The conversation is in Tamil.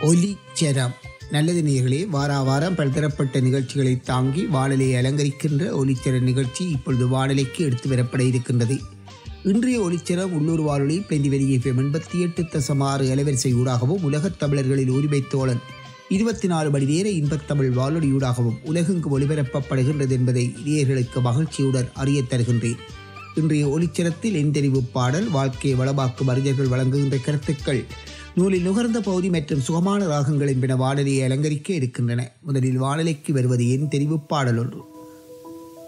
ஒலிச்சரம் நல்லது நேர்களே வாரா வாரம் பல்தரப்பட்ட நிகழ்ச்சிகளை தாங்கி வானொலியை அலங்கரிக்கின்ற ஒலிச்சர நிகழ்ச்சி இப்பொழுது வானொலிக்கு எடுத்து வரப்பட இருக்கின்றது இன்றைய ஒலிச்சரம் உள்ளூர் வானொலி பிளந்தி வெளியேஃபம் எண்பத்தி எட்டு தசம் ஆறு அலைவரிசை ஊடாகவும் உலகத் தமிழர்களில் உரிமை தோழன் இருபத்தி நாலு மணி நேர இன்பத்தமிழ் வானொலியூடாகவும் உலகெங்கு ஒளிபரப்பப்படுகின்றது என்பதை நேயர்களுக்கு மகிழ்ச்சியுடன் அறியத் தருகின்றேன் இன்றைய ஒளிச்சரத்தில் எந்தெரிவு பாடல் வாழ்க்கையை வளமாக்கும் அறிஞர்கள் வழங்குகின்ற கருத்துக்கள் நூலில் நுகர்ந்த பகுதி மற்றும் சுகமான ராகங்கள் என்பன வானொலியை அலங்கரிக்க இருக்கின்றன முதலில் வானொலிக்கு வருவது என் தெரிவு பாடல் ஒன்று